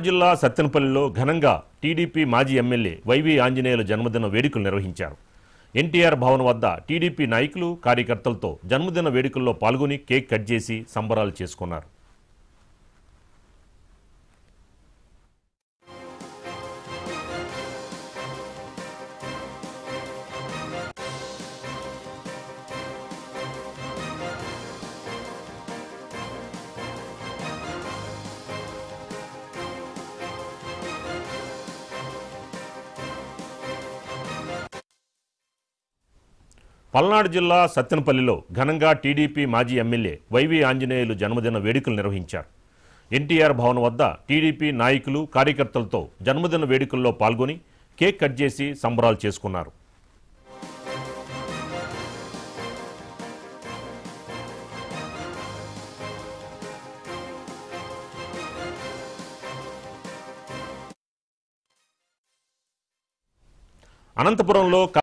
జిల్లా సత్తెనపల్లిలో ఘనంగా టీడీపీ మాజీ ఎమ్మెల్యే వైవి ఆంజనేయుల జన్మదిన వేడుకలు నిర్వహించారు ఎన్టీఆర్ భవన్ వద్ద టీడీపీ నాయకులు కార్యకర్తలతో జన్మదిన వేడుకల్లో పాల్గొని కేక్ కట్ చేసి సంబరాలు చేసుకున్నారు పల్నాడు జిల్లా సత్తెనపల్లిలో ఘనంగా టీడీపీ మాజీ ఎమ్మెల్యే వైవి ఆంజనేయులు జన్మదిన వేడుకలు నిర్వహించారు ఎన్టీఆర్ భవన్ వద్ద టీడీపీ నాయకులు కార్యకర్తలతో జన్మదిన వేడుకల్లో పాల్గొని కేక్ కట్ చేసి సంబరాలు చేసుకున్నారు అనంతపురంలో